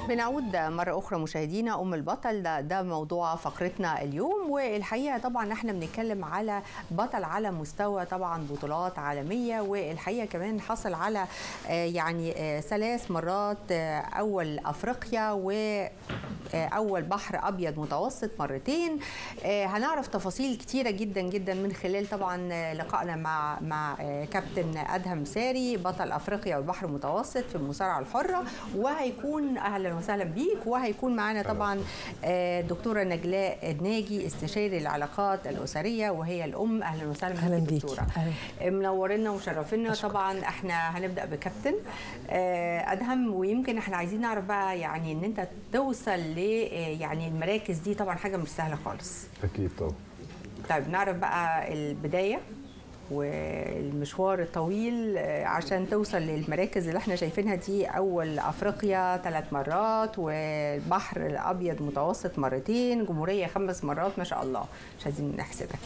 بنعود مرة أخرى مشاهدينا أم البطل ده, ده موضوع فقرتنا اليوم والحقيقة طبعا احنا بنتكلم على بطل على مستوى طبعا بطولات عالمية والحقيقة كمان حصل على آه، يعني آه، ثلاث مرات آه، أول أفريقيا و أول بحر أبيض متوسط مرتين آه، هنعرف تفاصيل كتيرة جدا جدا من خلال طبعا آه، لقائنا مع مع آه، كابتن أدهم ساري بطل أفريقيا والبحر المتوسط في المصارعة الحرة وهيكون أهلا وسهلا بيك وهيكون معنا طبعا آه، دكتورة نجلاء ناجي استشاري العلاقات الأسرية وهي الأم أهلا وسهلا بيك أهلاً يا بيكي. دكتورة أهلاً. منورنا ومشرفينا طبعا احنا هنبدا بكابتن آه، ادهم ويمكن احنا عايزين نعرف بقى يعني ان انت توصل ل آه، يعني المراكز دي طبعا حاجه مش سهله خالص اكيد طبعا طيب نعرف بقى البدايه والمشوار الطويل آه، عشان توصل للمراكز اللي احنا شايفينها دي اول افريقيا ثلاث مرات والبحر الابيض متوسط مرتين جمهوريه خمس مرات ما شاء الله مش عايزين نحسدك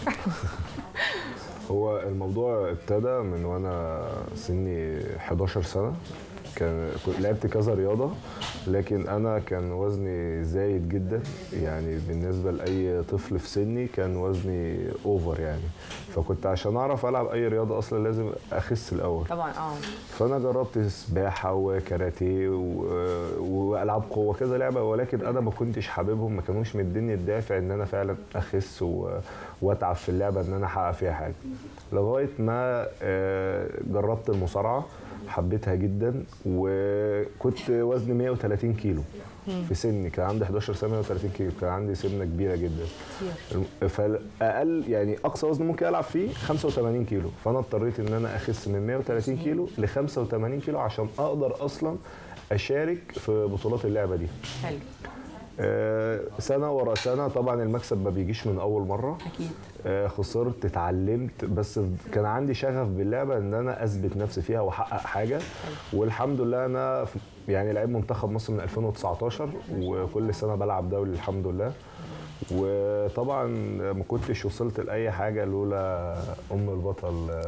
هو الموضوع ابتدى من وانا سني 11 سنه كان كنت لعبت كذا رياضه لكن انا كان وزني زايد جدا يعني بالنسبه لاي طفل في سني كان وزني اوفر يعني فكنت عشان اعرف العب اي رياضه اصلا لازم اخس الاول طبعا اه فانا جربت سباحه وكاراتيه و- والعاب قوه كذا لعبه ولكن انا ما كنتش حاببهم ما كانوش مديني الدافع ان انا فعلا اخس و- واتعب في اللعبه ان انا احقق فيها حاجه لغايه ما آه، جربت المصارعه حبيتها جدا وكنت وزني 130 كيلو في سني كان عندي 11 سنه 130 كيلو كان عندي سمنه كبيره جدا فاقل يعني اقصى وزن ممكن العب فيه 85 كيلو فانا اضطريت ان انا اخس من 130 كيلو ل 85 كيلو عشان اقدر اصلا اشارك في بطولات اللعبه دي حلو آه، سنه ورا سنه طبعا المكسب ما بيجيش من اول مره اكيد آه، خسرت اتعلمت بس كان عندي شغف باللعبه ان انا اثبت نفسي فيها واحقق حاجه والحمد لله انا في- يعني لعيب منتخب مصر من 2019 وكل سنه بلعب دولي الحمد لله وطبعا ما كنتش وصلت لاي حاجه لولا ام البطل آه،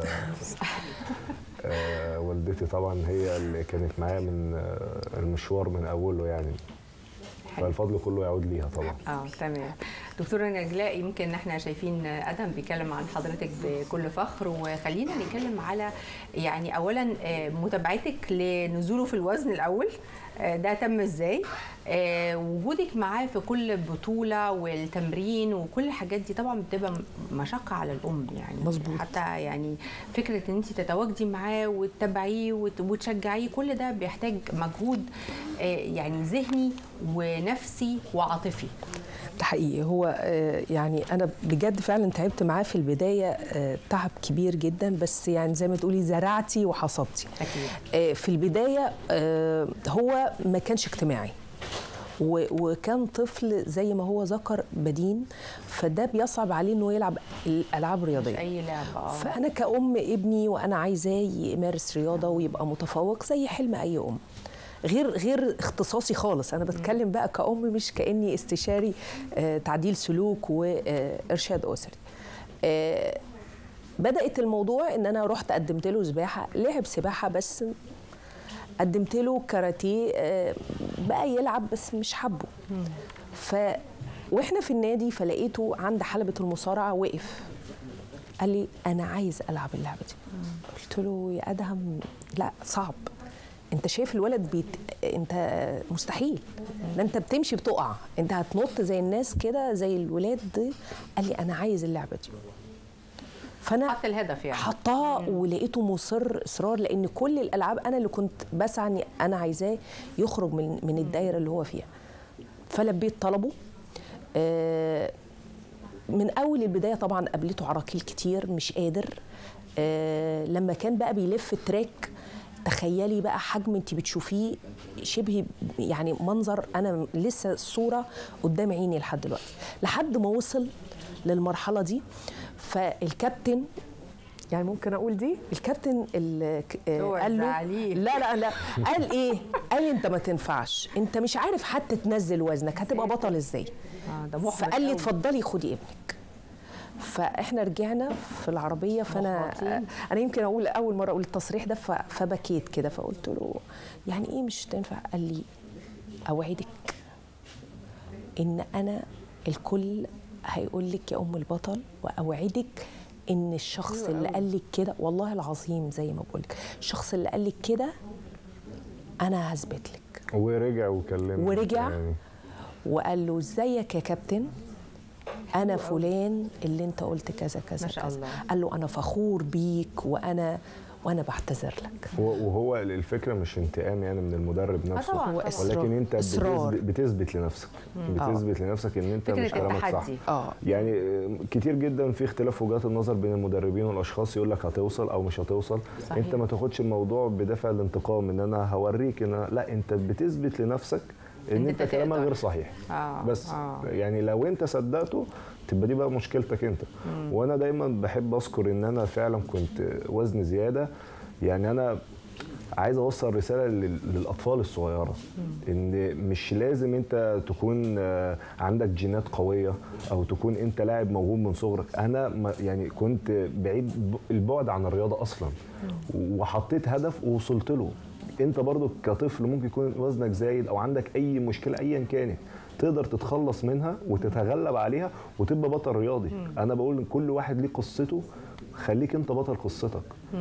آه، والدتي طبعا هي اللي كانت معايا من آه، المشوار من اوله يعني حلو. فالفضل كله يعود ليها طبعا اه تمام دكتوره نجلاء يمكن احنا شايفين ادم بيتكلم عن حضرتك بكل فخر وخلينا نتكلم على يعني اولا آه، متابعتك لنزوله في الوزن الاول آه، ده تم ازاي آه، وجودك معاه في كل بطوله والتمرين وكل الحاجات دي طبعا بتبقى مشقه على الام يعني مظبوط. حتى يعني فكره ان انت تتواجدي معاه وتتابعيه وت- وتشجعيه كل ده بيحتاج مجهود آه، يعني ذهني ونفسي وعاطفي ده حقيقي هو آه، يعني انا بجد فعلا تعبت معاه في البدايه آه، تعب كبير جدا بس يعني زي ما تقولي زرعتي وحصدتي اكيد آه، في البدايه آه، هو ما كانش اجتماعي و- وكان طفل زي ما هو ذكر بدين فده بيصعب عليه انه يلعب الالعاب مش الرياضيه اي لعبه اه فانا كأم ابني وانا عايزاه يمارس رياضه ويبقى متفوق زي حلم اي ام غير غير اختصاصي خالص انا بتكلم بقى كأم مش كاني استشاري آه، تعديل سلوك وارشاد اسري آه، بدات الموضوع ان انا رحت قدمت له سباحه لعب سباحه بس قدمت له كاراتيه آه، بقى يلعب بس مش حبه ف واحنا في النادي فلقيته عند حلبة المصارعة وقف قال لي انا عايز العب اللعبة دي قلت له يا ادهم لا صعب انت شايف الولد بيت... انت مستحيل ده انت بتمشي بتقع انت هتنط زي الناس كده زي الولاد دي قال لي انا عايز اللعبة دي فانا حط الهدف يعني حطاه ولقيته مصر اصرار لان كل الالعاب انا اللي كنت بسعى اني انا عايزاه يخرج من من الدايره اللي هو فيها فلبيت طلبه آه، من اول البدايه طبعا قابلته عراقيل كتير مش قادر آه، لما كان بقى بيلف التراك تخيلي بقى حجم انت بتشوفيه شبه يعني منظر انا لسه الصوره قدام عيني لحد دلوقتي لحد ما وصل للمرحله دي فالكابتن يعني ممكن اقول دي الكابتن اللي هو قال له الزعليل. لا لا لا قال ايه قال انت ما تنفعش انت مش عارف حتى تنزل وزنك هتبقى بطل ازاي اه ده محبط فقال لي أوي. اتفضلي خدي ابنك فاحنا رجعنا في العربيه فانا محبطين. انا يمكن اقول اول مره اقول التصريح ده ف- فبكيت كده فقلت له يعني ايه مش تنفع قال لي اوعدك ان انا الكل هيقول لك يا ام البطل واوعدك ان الشخص حلو اللي قوي. قال لك كده والله العظيم زي ما بقول لك الشخص اللي قال لك كده انا هثبت لك ورجع وكلمني ورجع؟ يعني وقال له ازيك يا كابتن انا فلان اللي انت قلت كذا كذا ما شاء كذا الله. قال له انا فخور بيك وانا وانا بعتذر لك و- وهو الفكره مش انتقام يعني من المدرب نفسه طبعاً، هو طبعاً. إصرار. ولكن انت إصرار. بتثبت, بتثبت لنفسك بتثبت لنفسك ان انت فكرة مش كلامك صح التحدي. اه يعني آه، كتير جدا في اختلاف وجهات النظر بين المدربين والاشخاص يقول لك هتوصل او مش هتوصل صحيح. انت ما تاخدش الموضوع بدافع الانتقام ان انا هوريك ان أنا لا انت بتثبت لنفسك ان إن انت, أنت كلامك تقدر. غير صحيح آه، بس آه. يعني لو انت صدقته تبقى دي بقى مشكلتك انت وانا دايما بحب اذكر ان انا فعلا كنت وزن زياده يعني انا عايز اوصل رساله لل- للاطفال الصغيره ان مش لازم انت تكون آه، عندك جينات قويه او تكون انت لاعب موهوب من صغرك انا ما- يعني كنت بعيد ب- البعد عن الرياضه اصلا وحطيت هدف ووصلت له انت برضو كطفل ممكن يكون وزنك زايد او عندك اي مشكله ايا كانت تقدر تتخلص منها وتتغلب عليها وتبقى بطل رياضي انا بقول ان كل واحد ليه قصته خليك انت بطل قصتك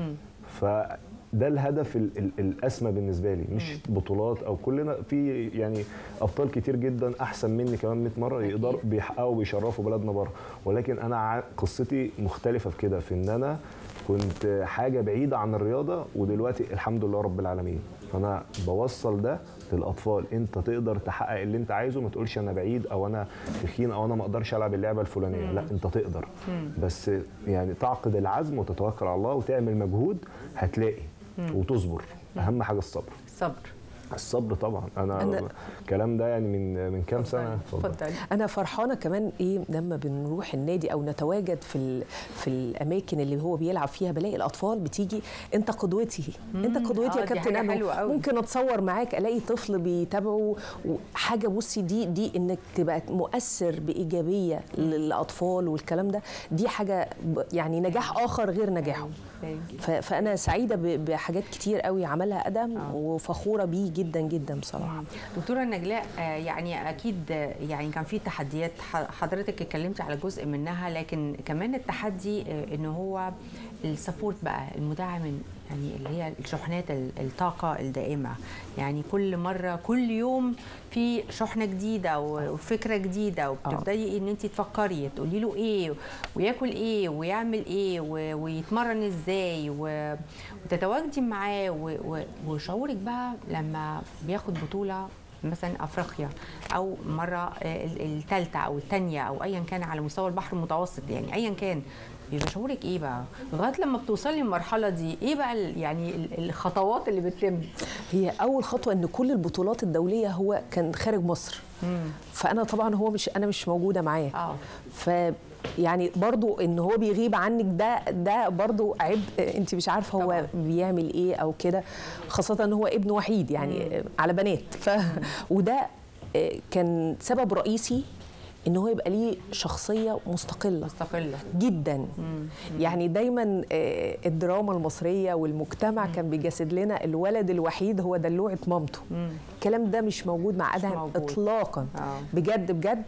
فده الهدف ال ال الاسمى بالنسبه لي مش بطولات او كلنا في يعني ابطال كتير جدا احسن مني كمان 100 مره يقدروا بيحققوا وبيشرفوا بلدنا بره ولكن انا ع- قصتي مختلفه في كده في ان انا كنت حاجه بعيده عن الرياضه ودلوقتي الحمد لله رب العالمين فانا بوصل ده للاطفال انت تقدر تحقق اللي انت عايزه ما تقولش انا بعيد او انا تخين او انا ما اقدرش العب اللعبه الفلانيه لا انت تقدر بس يعني تعقد العزم وتتوكل على الله وتعمل مجهود هتلاقي وتصبر اهم حاجه الصبر الصبر الصبر طبعا انا, أنا- أنا الكلام ده يعني من من كام سنه اتفضل انا فرحانه كمان ايه لما بنروح النادي او نتواجد في ال- في الاماكن اللي هو بيلعب فيها بلاقي الاطفال بتيجي انت قدوتي انت قدوتي آه، يا دي كابتن حاجة أنو. حلوة قوي. ممكن اتصور معاك الاقي طفل بيتابعه وحاجه بصي دي دي انك تبقى مؤثر بايجابيه للاطفال والكلام ده دي حاجه ب- يعني نجاح اخر غير نجاحه ف- فانا سعيده ب- بحاجات كتير قوي عملها ادم وفخوره بيه جدا جدا بصراحه دكتوره نجلاء آه، يعني اكيد آه، يعني كان في تحديات ح- حضرتك اتكلمتي على جزء منها لكن كمان التحدي آه، ان هو السبورت بقى المدعم يعني اللي هي الشحنات ال- الطاقه الدائمه يعني كل مره كل يوم في شحنه جديده و- وفكره جديده وبتبداي ان انت تفكري تقولي له ايه وياكل ايه ويعمل ايه و- ويتمرن ازاي و- وتتواجدي معاه و- و- وشعورك بقى لما بياخد بطوله مثلا افريقيا او مره الثالثه او الثانيه او ايا كان على مستوى البحر المتوسط يعني ايا كان بيبقى شعورك ايه بقى لغايه لما بتوصلي للمرحله دي ايه بقى ال- يعني ال- الخطوات اللي بتتم هي اول خطوه ان كل البطولات الدوليه هو كان خارج مصر فانا طبعا هو مش انا مش موجوده معاه اه ف يعني برضو ان هو بيغيب عنك ده ده برضو عبء انت مش عارفه هو طبعاً. بيعمل ايه او كده خاصه ان هو ابن وحيد يعني على بنات ف وده آه، كان سبب رئيسي ان هو يبقى ليه شخصيه مستقله مستقله جدا يعني دايما آه، الدراما المصريه والمجتمع كان بيجسد لنا الولد الوحيد هو دلوعه مامته الكلام ده مش موجود مع ادهم موجود. اطلاقا آه. بجد بجد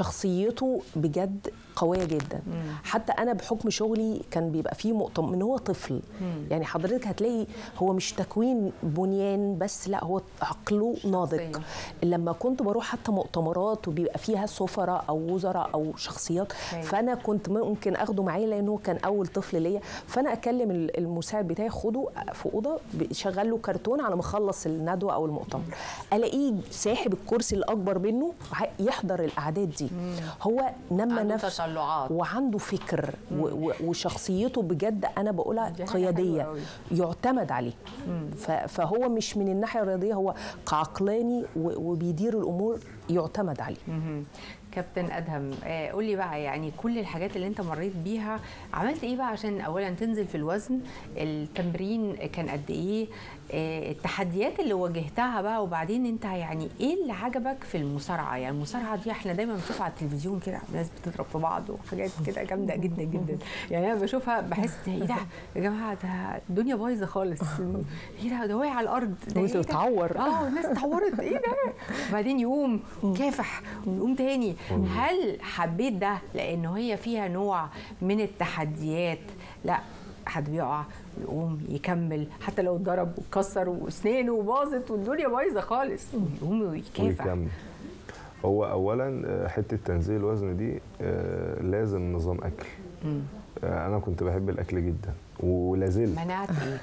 شخصيته بجد قويه جدا حتى انا بحكم شغلي كان بيبقى فيه مؤتمر من هو طفل يعني حضرتك هتلاقي هو مش تكوين بنيان بس لا هو عقله ناضج شخصية. لما كنت بروح حتى مؤتمرات وبيبقى فيها سفراء او وزراء او شخصيات أيوة. فانا كنت ممكن اخده معايا لانه كان اول طفل ليا فانا اكلم ال- المساعد بتاعي خده في اوضه شغل له كرتون على ما اخلص الندوه او المؤتمر الاقيه ساحب الكرسي الاكبر منه وع- يحضر الاعداد دي هو نمى عنده نفسه تطلعات. وعنده فكر و- و- وشخصيته بجد انا بقولها دي حاجة قياديه حلوة أوي. يعتمد عليه ف- فهو مش من الناحيه الرياضيه هو كعقلاني و- وبيدير الامور يعتمد عليه مهم. كابتن ادهم آه، قول لي بقى يعني كل الحاجات اللي انت مريت بيها عملت ايه بقى عشان اولا تنزل في الوزن التمرين كان قد ايه آه، التحديات اللي واجهتها بقى وبعدين انت يعني ايه اللي عجبك في المصارعه يعني المصارعه دي احنا دايما بنشوفها على التلفزيون كده ناس بتضرب في بعض وحاجات كده جامده جدا جدا يعني انا بشوفها بحس ايه ده يا جماعه ده الدنيا بايظه خالص ايه ده ده واقع على الارض ده إيه ده؟ وتتعور. اه الناس اتعورت ايه ده وبعدين يقوم كافح ويقوم تاني هل حبيت ده لانه هي فيها نوع من التحديات لا حد بيقع ويقوم يكمل حتى لو اتضرب واتكسر واسنانه باظت والدنيا بايظه خالص ويقوم ويكافح ويكمل هو اولا آه، حته تنزيل الوزن دي آه، لازم نظام اكل آه، انا كنت بحب الاكل جدا ولا زلت منعت ايه؟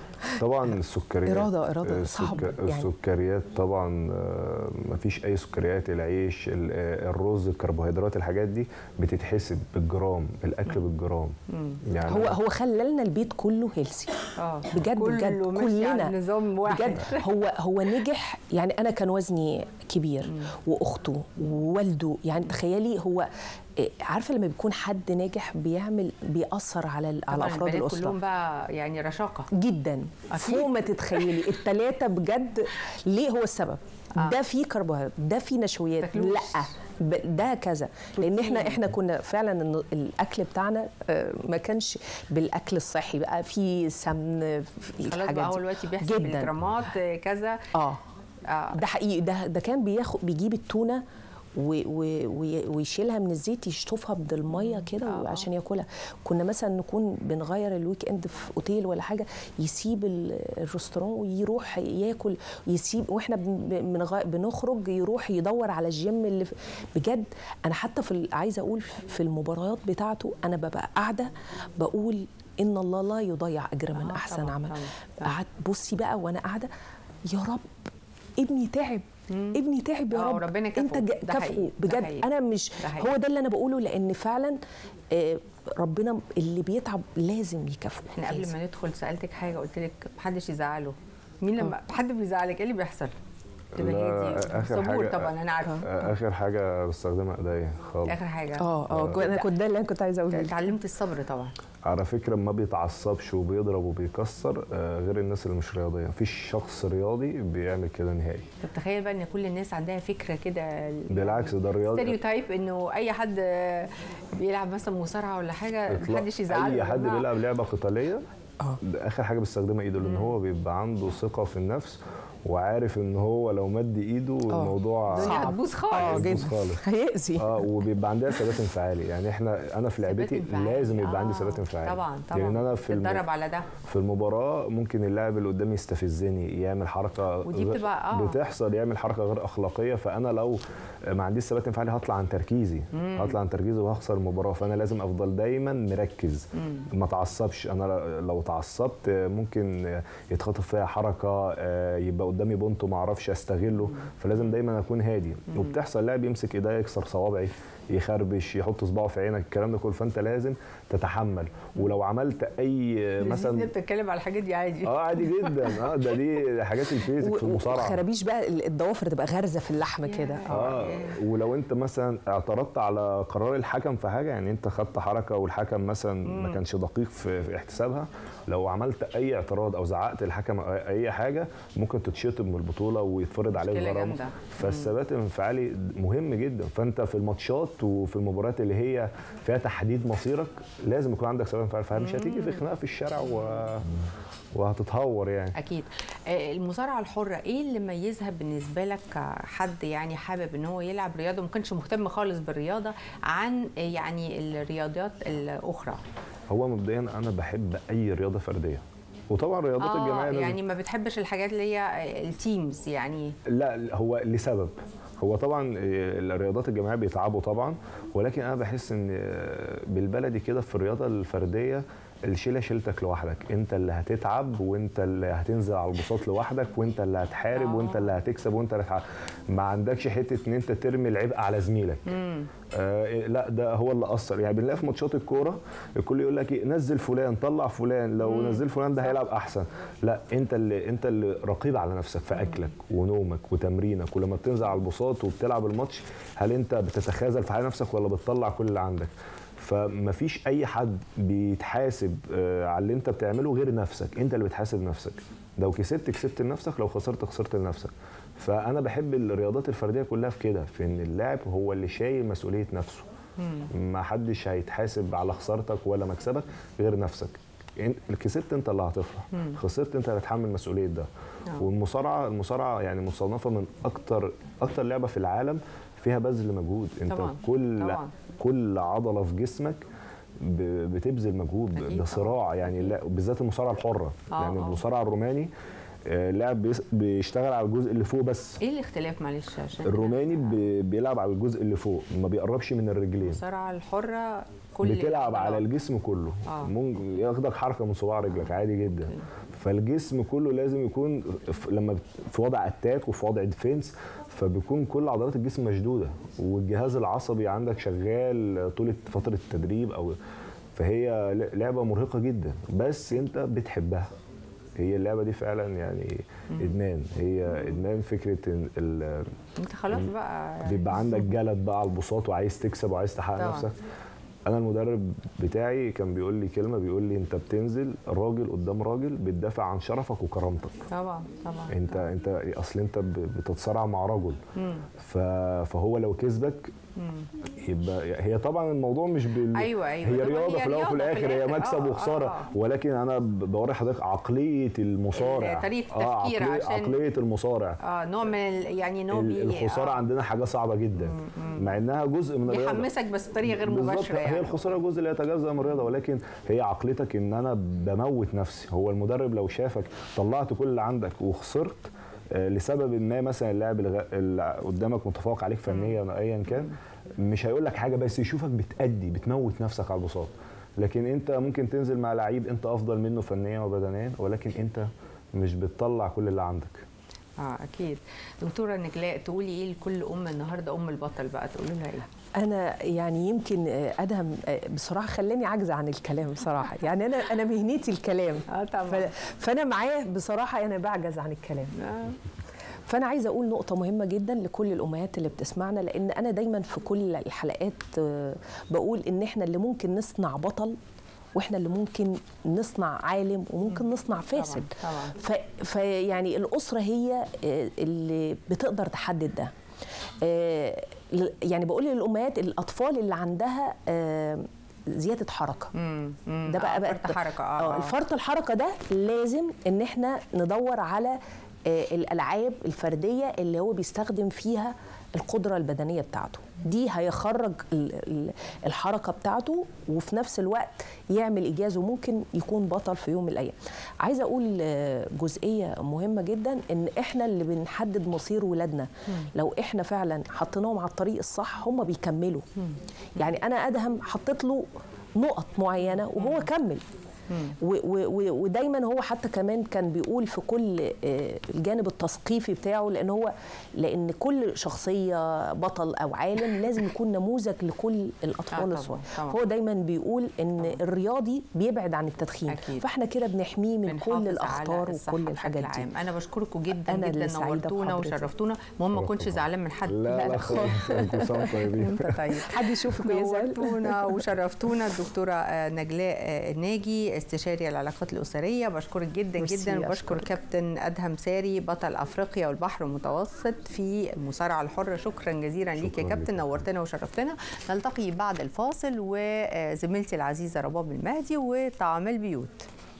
طبعا السكريات إرادة- إرادة السك- صعبة يعني. السكريات طبعا آه، مفيش اي سكريات العيش ال- آه، الرز الكربوهيدرات الحاجات دي بتتحسب بالجرام الاكل بالجرام يعني هو هو خلى لنا البيت كله هيلسي اه بجد كله بجد ماشي على كلنا نظام واحد بجد هو هو نجح يعني انا كان وزني كبير واخته ووالده يعني تخيلي هو إيه، عارفه لما بيكون حد ناجح بيعمل بيأثر على ال- على طبعاً افراد البنات الاسره كلهم بقى يعني رشاقه جدا أكيد. فوق ما تتخيلي التلاتة بجد ليه هو السبب آه. ده فيه كربوهيدرات ده فيه نشويات تاكلوش. لا ب- ده كذا لان احنا بروتين. احنا كنا فعلا إنه الاكل بتاعنا آه، ما كانش بالاكل الصحي بقى فيه سمن في خلاص الحاجات بقى هو دي. دلوقتي بيحسب جدا الجرامات آه، كذا اه آه. ده حقيقي ده ده كان بياخد بيجيب التونه و- و- وي- ويشيلها من الزيت يشطفها بالميه كده آه. عشان ياكلها كنا مثلا نكون بنغير الويك اند في اوتيل ولا حاجه يسيب ال- الريستوران ويروح ياكل يسيب واحنا بن- بنغ- بنخرج يروح يدور على الجيم اللي في بجد انا حتى في ال- عايزه اقول في المباريات بتاعته انا ببقى قاعده بقول ان الله لا يضيع اجر من آه، احسن طبعاً، عمل طبعاً، طبعاً. قعدت بصي بقى وانا قاعده يا رب ابني تعب ابني تعب يا آه، رب وربنا كافئه. انت جا- ده حقيقي، كافئه ده بجد حقيقي. انا مش ده حقيقي. هو ده اللي انا بقوله لان فعلا آه، ربنا اللي بيتعب لازم يكافئه احنا قبل لازم. ما ندخل سالتك حاجه قلت لك محدش يزعله مين لما حد بيزعلك ايه اللي بيحصل؟ تبقى لا، هي دي آخر صبور حاجة- طبعا انا عارفه آه، اخر حاجه بستخدمها ايديا خالص اخر حاجه اه اه انا كنت ده اللي انا كنت عايزه اقوله اتعلمت الصبر طبعا على فكره ما بيتعصبش وبيضرب وبيكسر آه، غير الناس اللي مش رياضيه مفيش شخص رياضي بيعمل كده نهائي طب تخيل بقى ان كل الناس عندها فكره كده بالعكس ده الرياضي ستيريوتايب انه اي حد بيلعب مثلا مصارعه ولا حاجه إطلاق. محدش يزعله اي حد جماعة. بيلعب لعبه قتاليه اه ده اخر حاجه بيستخدمها ايده لان هو بيبقى عنده ثقه في النفس وعارف ان هو لو مد ايده الموضوع الدنيا صعب. هتبوظ اه خالص هيبوظ جدا خالص. هيأذي اه وبيبقى عندها ثبات انفعالي يعني احنا انا في لعبتي انفعالي. لازم يبقى عندي آه، ثبات انفعالي طبعا طبعا لان انا في الم... تتدرب على ده في المباراه ممكن اللاعب اللي قدامي يستفزني يعمل حركه ودي غير- بتبقى- آه. بتحصل يعمل حركه غير اخلاقيه فانا لو ما عنديش ثبات انفعالي هطلع عن تركيزي هطلع عن تركيزي وهخسر المباراه فانا لازم افضل دايما مركز ما اتعصبش انا لو اتعصبت ممكن يتخطف فيها حركه آه، يبقى قدامي بونت ما اعرفش استغله فلازم دايما اكون هادي وبتحصل لاعب يمسك ايديا يكسر صوابعي يخربش يحط صباعه في عينك الكلام ده كله فانت لازم تتحمل ولو عملت اي مثلا مثلا بتتكلم على الحاجات دي عادي اه عادي جدا اه ده دي حاجات الفيزيك في المصارعه خرابيش بقى الضوافر تبقى غارزه في اللحم كده اه ولو انت مثلا اعترضت على قرار الحكم في حاجه يعني انت خدت حركه والحكم مثلا ما كانش دقيق في, في احتسابها لو عملت اي اعتراض او زعقت الحكم أو اي حاجه ممكن تتشطب من البطوله ويتفرض عليك مشكلة غرامه جامدة. فالثبات الانفعالي مهم جدا فانت في الماتشات وفي المباريات اللي هي فيها تحديد مصيرك لازم يكون عندك ثبات انفعالي فمش هتيجي في خناقه في الشارع و... وهتتهور يعني اكيد آه، المصارعه الحره ايه اللي ميزها بالنسبه لك كحد يعني حابب ان هو يلعب رياضه وما كانش مهتم خالص بالرياضه عن آه، يعني الرياضات الاخرى هو مبدئيا انا بحب اي رياضه فرديه وطبعا الرياضات اه الجماعيه لازم يعني ما بتحبش الحاجات اللي هي التيمز يعني لا هو لسبب هو طبعا الرياضات الجماعيه بيتعبوا طبعا ولكن انا بحس ان بالبلدي كده في الرياضه الفرديه الشيله شيلتك لوحدك انت اللي هتتعب وانت اللي هتنزل على البساط لوحدك وانت اللي هتحارب آه. وانت اللي هتكسب وانت اللي هتحارب. ما عندكش حته ان انت ترمي العبء على زميلك آه إيه، لا ده هو اللي اثر يعني بنلاقي في ماتشات الكوره الكل يقول لك ايه نزل فلان طلع فلان لو نزل فلان ده هيلعب احسن لا انت اللي انت اللي رقيب على نفسك في اكلك ونومك وتمرينك ولما بتنزل على البساط وبتلعب الماتش هل انت بتتخاذل في حال نفسك ولا بتطلع كل اللي عندك فمفيش اي حد بيتحاسب آه، على اللي انت بتعمله غير نفسك انت اللي بتحاسب نفسك لو كسبت كسبت لنفسك لو خسرت خسرت لنفسك فانا بحب الرياضات الفرديه كلها في كده في ان اللاعب هو اللي شايل مسؤوليه نفسه ما حدش هيتحاسب على خسارتك ولا مكسبك غير نفسك إن- كسبت انت اللي هتفرح خسرت انت اللي هتحمل مسؤوليه ده آه. والمصارعه المصارعه يعني مصنفه من اكتر اكتر لعبه في العالم فيها بذل مجهود انت طبعاً، كل طبعاً. كل عضله في جسمك ب- بتبذل مجهود أكيد ده صراع يعني لا بالذات المصارعه الحره آه، يعني آه. المصارع الروماني آه، لاعب بيس- بيشتغل على الجزء اللي فوق بس ايه الاختلاف معلش عشان الروماني بي- بيلعب على الجزء اللي فوق ما بيقربش من الرجلين المصارعه الحره كل بتلعب على العضلات. الجسم كله آه. ممكن ياخدك حركه من صباع رجلك عادي جدا فالجسم كله لازم يكون ف- لما بت- في وضع اتاك وفي وضع ديفنس فبيكون كل عضلات الجسم مشدوده والجهاز العصبي عندك شغال طول فتره التدريب او فهي ل- لعبه مرهقه جدا بس انت بتحبها هي اللعبه دي فعلا يعني ادمان هي ادمان فكره إن ال- انت خلاص بقى يعني بيبقى عندك جلد بقى على البساط وعايز تكسب وعايز تحقق طبعاً. نفسك انا المدرب بتاعي كان بيقول لي كلمه بيقول لي انت بتنزل راجل قدام راجل بتدافع عن شرفك وكرامتك طبعا طبعا انت انت اصل انت ب- بتتصارع مع رجل ف- فهو لو كسبك يبقى هي طبعا الموضوع مش بال أيوة، أيوة. هي طبعاً رياضه هي في الاول وفي رياضة في الاخر هي الآخر. مكسب آه، وخساره آه. ولكن انا ب- بوري حضرتك عقليه المصارع طريقة اه التفكير عقليه, عشان- عقليه المصارع اه نوع من ال- يعني نوع ال- بي الخساره آه. عندنا حاجه صعبه جدا مع انها جزء من الرياضه يحمسك بس بطريقه غير بالظبط، مباشره هي يعني الخساره جزء لا يتجزا من الرياضه ولكن هي عقلتك ان انا بموت نفسي هو المدرب لو شافك طلعت كل اللي عندك وخسرت آه، لسبب ما مثلا اللاعب الغ- اللي قدامك متفوق عليك فنيا أو ايا كان مش هيقول لك حاجه بس يشوفك بتأدي بتموت نفسك على البساط لكن انت ممكن تنزل مع لعيب انت افضل منه فنيا وبدنيا ولكن انت مش بتطلع كل اللي عندك اه اكيد دكتوره نجلاء تقولي ايه لكل ام النهارده ام البطل بقى تقولي لها ايه انا يعني يمكن آه، ادهم آه، بصراحه خلاني عاجزه عن الكلام بصراحه يعني انا انا مهنتي الكلام اه طبعا ف- فانا معاه بصراحه انا بعجز عن الكلام آه. فانا عايزه اقول نقطه مهمه جدا لكل الامهات اللي بتسمعنا لان انا دايما في كل الحلقات آه، بقول ان احنا اللي ممكن نصنع بطل واحنا اللي ممكن نصنع عالم وممكن نصنع فاسد طبعا ف- فيعني الاسره هي آه، اللي بتقدر تحدد ده آه، ل- يعني بقول للامهات الاطفال اللي عندها آه، زياده حركه امم أمم. ده بقى آه، بقى فرط حركه اه اه آه. الفرط الحركه ده لازم ان احنا ندور على آه، الالعاب الفرديه اللي هو بيستخدم فيها القدره البدنيه بتاعته دي هيخرج ال- ال- الحركه بتاعته وفي نفس الوقت يعمل انجاز وممكن يكون بطل في يوم من الايام عايزه اقول آه، جزئيه مهمه جدا ان احنا اللي بنحدد مصير ولادنا لو احنا فعلا حطيناهم على الطريق الصح هم بيكملوا يعني انا ادهم حطيت له نقط معينه وهو كمل و- و- و- ودايما هو حتى كمان كان بيقول في كل آه، الجانب التثقيفي بتاعه لان هو لان كل شخصيه بطل او عالم لازم يكون نموذج لكل آه، الاطفال طبعاً، الصغار طبعاً. هو دايما بيقول ان الرياضي بيبعد عن التدخين أكيد. فاحنا كده بنحميه من بنحافظ كل على الاخطار الصحة وكل بشكل الحاجات دي عام. انا بشكركم جدا أنا جدا اللي سعيدة نورتونا بحضرتك. وشرفتونا المهم ما كنتش شرفتونا. زعلان من حد لا لا لا خالص كل سنه وأنتم طيبين انت طيب حد يشوفك ويزعل نورتونا وشرفتونا الدكتوره آه، نجلاء آه، الناجي استشاري العلاقات الاسريه بشكرك جدا ميرسي، جدا وبشكر أشكرك. كابتن ادهم ساري بطل افريقيا والبحر المتوسط في المصارعه الحره شكرا جزيلا ليك يا شكراً كابتن ليك. نورتنا وشرفتنا نلتقي بعد الفاصل وزميلتي العزيزه رباب المهدي وطعام البيوت